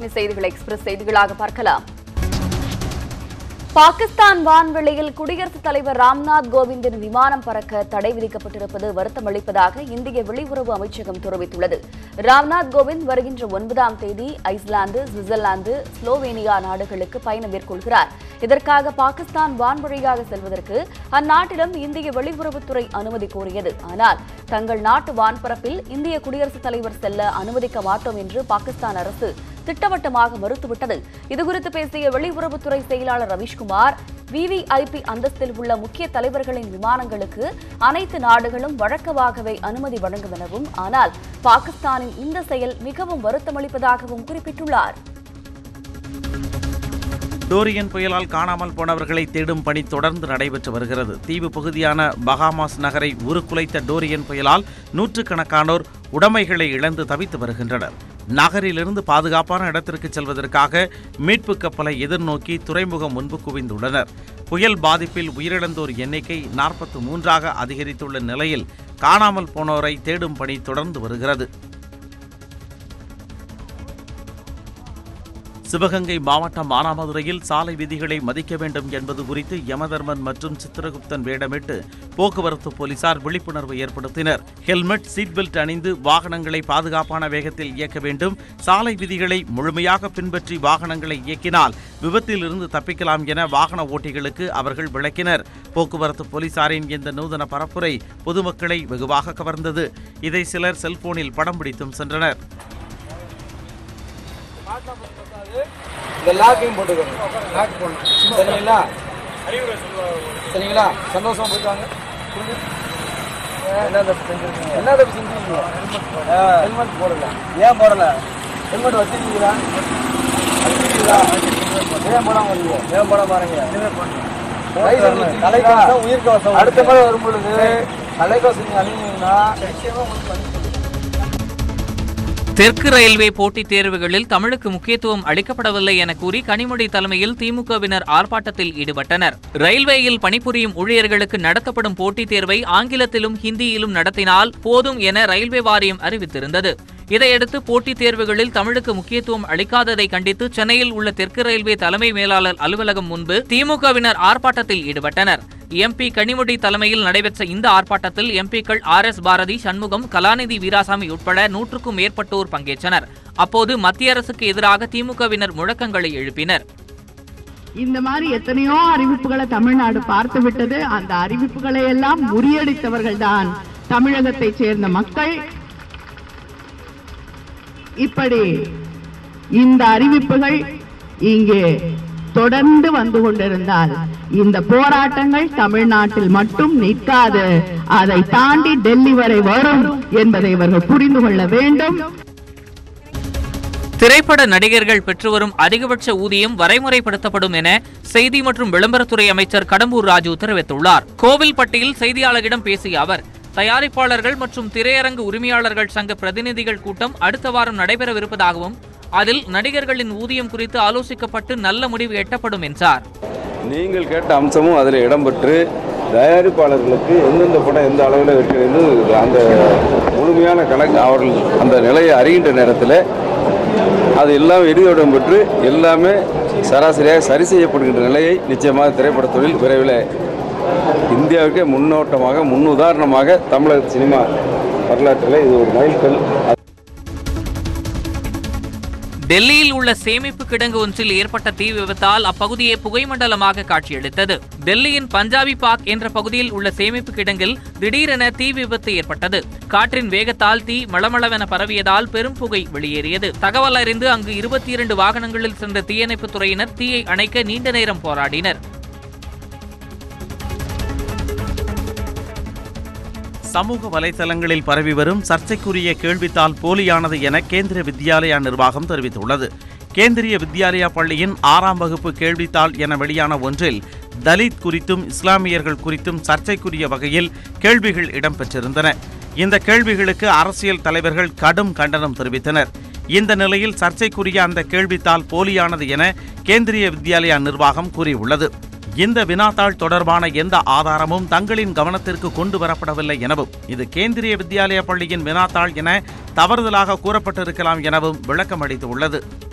அண்மை செய்திகளை எக்ஸ்பிரஸ் செய்திகளாக பார்க்கலாம் பாகிஸ்தான் வான்வெளியில் குடியரசுத் தலைவர் ராம்நாத் கோவிந்தின் விமானம் பறக்க தடை விதிக்கப்பட்டிருப்பது வருத்தமளிப்பதாக இந்திய வெளியுறவு அமைச்சகம் தெரிவித்துள்ளது ராம்நாத் கோவிந்த் வருகின்ற ஒன்பதாம் தேதி ஐஸ்லாந்து சுவிட்சர்லாந்து ஸ்லோவேனியா நாடுகளுக்கு பயணம் மேற்கொள்கிறார் இதற்காக பாகிஸ்தான் வான்வழியாக செல்வதற்கு அந்நாட்டிடம் இந்திய வெளியுறவுத்துறை அனுமதி கோரியது ஆனால் தங்கள் நாட்டு வான்பரப்பில் இந்திய குடியரசுத் தலைவர் செல்ல அனுமதிக்க மாட்டோம் என்று பாகிஸ்தான் அரசு திட்டவட்டமாக மறுத்துவிட்டது இதுகுறித்து பேசிய வெளியுறவுத்துறை செயலாளர் ரவீஷ்குமார் விவிஐபி அந்தஸ்தில் உள்ள முக்கிய தலைவர்களின் விமானங்களுக்கு அனைத்து நாடுகளும் வழக்கமாகவே அனுமதி வழங்கும் எனவும் ஆனால் பாகிஸ்தானின் இந்த செயல் மிகவும் வருத்தமளிப்பதாகவும் குறிப்பிட்டுள்ளார் டோரியன் புயலால் காணாமல் போனவர்களை தேடும் பணி தொடர்ந்து நடைபெற்று வருகிறது தீவு பகுதியான பகாமாஸ் நகரை உருக்குலைத்த டோரியன் புயலால் நூற்றுக்கணக்கானோர் உடைமைகளை இழந்து தவித்து வருகின்றனர் நகரிலிருந்து பாதுகாப்பான இடத்திற்கு செல்வதற்காக மீட்பு கப்பலை எதிர்நோக்கி துறைமுகம் முன்பு குவிந்துள்ளனர் புயல் பாதிப்பில் உயிரிழந்தோர் எண்ணிக்கை நாற்பத்து மூன்றாக அதிகரித்துள்ள நிலையில் காணாமல் போனோரை தேடும் பணி தொடர்ந்து வருகிறது சிவகங்கை மாவட்டம் மானாமதுரையில் சாலை விதிகளை மதிக்க வேண்டும் என்பது குறித்து யமதர்மன் மற்றும் சித்திரகுப்தன் வேடமிட்டு போக்குவரத்து போலீசார் விழிப்புணர்வு ஏற்படுத்தினர் ஹெல்மெட் சீட் பெல்ட் அணிந்து வாகனங்களை பாதுகாப்பான வேகத்தில் இயக்க வேண்டும் சாலை விதிகளை முழுமையாக பின்பற்றி வாகனங்களை இயக்கினால் விபத்திலிருந்து தப்பிக்கலாம் என வாகன ஓட்டிகளுக்கு அவர்கள் விளக்கினர் போக்குவரத்து போலீசாரின் இந்த நூதன பரப்புரை பொதுமக்களை வெகுவாக கவர்ந்தது இதை சிலர் செல்போனில் படம் பிடித்தும் சென்றனர் இந்த லாக்கையும் போட்டுக்கோங்க லாக் போடணும் சரிங்களா சரிங்களா சந்தோஷமா போயிட்டு வாங்க என்ன தப்பு செஞ்சிருக்கீங்க என்ன தப்பு செஞ்சிருக்கீங்க ஹெல்மெட் போடல ஏன் போடல ஹெல்மெட் வச்சிருக்கீங்களா வச்சிருக்கீங்களா ஏன் போடாம வரீங்க ஏன் போடாம வரீங்க தலைக்கவசம் உயிர்கவசம் அடுத்த முறை வரும் பொழுது தலைக்கவசம் நீங்க அணிஞ்சீங்கன்னா நிச்சயமா உங்களுக்கு வந்து தெற்கு ரயில்வே போட்டித் தேர்வுகளில் தமிழுக்கு முக்கியத்துவம் அளிக்கப்படவில்லை என கூறி கனிமொழி தலைமையில் திமுகவினர் ஆர்ப்பாட்டத்தில் ஈடுபட்டனர் ரயில்வேயில் பணிபுரியும் ஊழியர்களுக்கு நடத்தப்படும் போட்டித் தேர்வை ஆங்கிலத்திலும் ஹிந்தியிலும் நடத்தினால் போதும் என ரயில்வே வாரியம் அறிவித்திருந்தது இதையடுத்து போட்டித் தேர்வுகளில் தமிழுக்கு முக்கியத்துவம் அளிக்காததை கண்டித்து சென்னையில் உள்ள தெற்கு ரயில்வே தலைமை மேலாளர் அலுவலகம் முன்பு திமுகவினர் ஆர்ப்பாட்டத்தில் ஈடுபட்டனர் எம்பி கனிமொழி தலைமையில் நடைபெற்ற இந்த ஆர்ப்பாட்டத்தில் எம்பிக்கள் ஆர் எஸ் பாரதி சண்முகம் கலாநிதி வீராசாமி உட்பட நூற்றுக்கும் மேற்பட்டோர் பங்கேற்றனர் அப்போது மத்திய அரசுக்கு எதிராக திமுகவினர் முழக்கங்களை எழுப்பினர் இந்த மாதிரி எத்தனையோ அறிவிப்புகளை தமிழ்நாடு பார்த்து விட்டது அந்த அறிவிப்புகளை எல்லாம் முறியடித்தவர்கள் தான் தமிழகத்தைச் சேர்ந்த மக்கள் இப்படி இந்த அறிவிப்புகள் இங்கே தொடர்ந்து வந்து கொண்டிருந்தால் இந்த போராட்டங்கள் தமிழ்நாட்டில் மட்டும் நிற்காது அதை தாண்டி டெல்லி வரை வரும் என்பதை இவர்கள் புரிந்து கொள்ள வேண்டும் திரைப்பட நடிகர்கள் பெற்று வரும் அதிகபட்ச ஊதியம் வரைமுறைப்படுத்தப்படும் என செய்தி மற்றும் விளம்பரத்துறை அமைச்சர் கடம்பூர் ராஜு தெரிவித்துள்ளார் கோவில்பட்டியில் செய்தியாளர்களிடம் பேசிய அவர் தயாரிப்பாளர்கள் மற்றும் திரையரங்கு உரிமையாளர்கள் சங்க பிரதிநிதிகள் கூட்டம் அடுத்த வாரம் நடைபெறவிருப்பதாகவும் அதில் நடிகர்களின் ஊதியம் குறித்து ஆலோசிக்கப்பட்டு நல்ல முடிவு எட்டப்படும் என்றார் நீங்கள் கேட்ட அம்சமும் அதில் இடம்பெற்று தயாரிப்பாளர்களுக்கு எந்தெந்த படம் எந்த அளவில் இருக்கிறது அந்த முழுமையான கணக்கு அவர்கள் அந்த நிலையை அறிகின்ற நேரத்தில் அது எல்லாம் இறுதியிடம் பெற்று எல்லாமே சராசரியாக சரி செய்யப்படுகின்ற நிலையை நிச்சயமாக திரைப்படத் தொழில் விரைவில் இந்தியாவுக்கே முன்னோட்டமாக முன்னுதாரணமாக தமிழக சினிமா வரலாற்றில் இது ஒரு மைல்கல் டெல்லியில் உள்ள சேமிப்பு கிடங்கு ஒன்றில் ஏற்பட்ட தீ விபத்தால் அப்பகுதியை புகைமண்டலமாக காட்சியளித்தது டெல்லியின் பஞ்சாபி பாக் என்ற பகுதியில் உள்ள சேமிப்பு கிடங்கில் திடீரென தீ விபத்து ஏற்பட்டது காற்றின் வேகத்தால் தீ மளமளவென பரவியதால் பெரும் புகை வெளியேறியது தகவல் அறிந்து அங்கு இருபத்தி இரண்டு வாகனங்களில் சென்ற தீயணைப்புத் துறையினர் தீயை அணைக்க நீண்ட நேரம் போராடினர் சமூக வலைதளங்களில் பரவி வரும் சர்ச்சைக்குரிய கேள்வித்தாள் போலியானது என கேந்திரிய வித்யாலயா நிர்வாகம் தெரிவித்துள்ளது கேந்திரிய வித்யாலயா பள்ளியின் ஆறாம் வகுப்பு கேள்வித்தாள் என வெளியான ஒன்றில் தலித் குறித்தும் இஸ்லாமியர்கள் குறித்தும் சர்ச்சைக்குரிய வகையில் கேள்விகள் இடம்பெற்றிருந்தன இந்த கேள்விகளுக்கு அரசியல் தலைவர்கள் கடும் கண்டனம் தெரிவித்தனர் இந்த நிலையில் சர்ச்சைக்குரிய அந்த கேள்வித்தாள் போலியானது என கேந்திரிய வித்யாலயா நிர்வாகம் கூறியுள்ளது இந்த வினாத்தாள் தொடர்பான எந்த ஆதாரமும் தங்களின் கவனத்திற்கு கொண்டு வரப்படவில்லை எனவும் இது கேந்திரிய வித்யாலயா பள்ளியின் வினாத்தாள் என தவறுதலாக கூறப்பட்டிருக்கலாம் எனவும் விளக்கம் அளித்துள்ளது